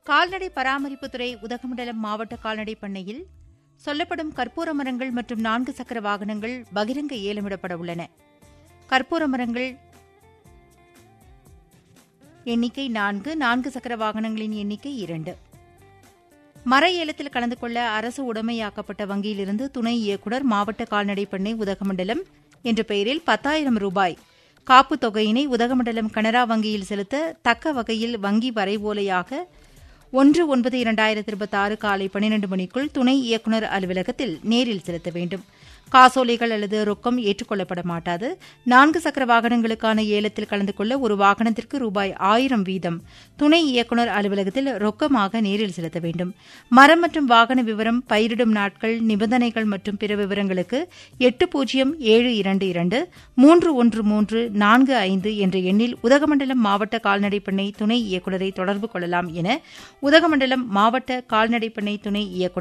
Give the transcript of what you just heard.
கால்நடை பராமரிப்புத்துறை உதகமண்டலம் மாவட்ட கால்நடை பண்ணையில் சொல்லப்படும் கற்பூர மரங்கள் மற்றும் நான்கு சக்கர வாகனங்கள் பகிரங்க ஏலமிடப்பட உள்ளன கற்பூர மரங்கள் எண்ணிக்கை நான்கு நான்கு சக்கர வாகனங்களின் எண்ணிக்கை இரண்டு மர ஏலத்தில் கலந்து கொள்ள அரசு உடைமையாக்கப்பட்ட வங்கியிலிருந்து துணை இயக்குநர் மாவட்ட கால்நடை பண்ணை உதகமண்டலம் என்ற பெயரில் பத்தாயிரம் ரூபாய் காப்பு தொகையினை உதகமண்டலம் கனரா வங்கியில் செலுத்த தக்க வகையில் வங்கி வரைவோலையாக ஒன்று ஒன்பது இரண்டாயிரத்தி இருபத்தி ஆறு காலை பன்னிரண்டு மணிக்குள் துணை இயக்குநர் அலுவலகத்தில் நேரில் செலுத்த வேண்டும் காசோலைகள் அல்லது ரொக்கம் ஏற்றுக்கொள்ளப்பட மாட்டாது நான்கு சக்கர வாகனங்களுக்கான ஏலத்தில் கலந்து கொள்ள ஒரு வாகனத்திற்கு ரூபாய் ஆயிரம் வீதம் துணை இயக்குநர் அலுவலகத்தில் ரொக்கமாக நேரில் செலுத்த வேண்டும் மரம் மற்றும் வாகன விவரம் பயிரிடும் நாட்கள் நிபந்தனைகள் மற்றும் பிற விவரங்களுக்கு எட்டு பூஜ்ஜியம் ஏழு இரண்டு இரண்டு மூன்று ஒன்று மூன்று நான்கு ஐந்து என்ற எண்ணில் உதகமண்டலம் மாவட்ட கால்நடை பண்ணை துணை இயக்குநரை தொடர்பு கொள்ளலாம் என உதகமண்டலம் மாவட்ட கால்நடை பண்ணை துணை இயக்குநர்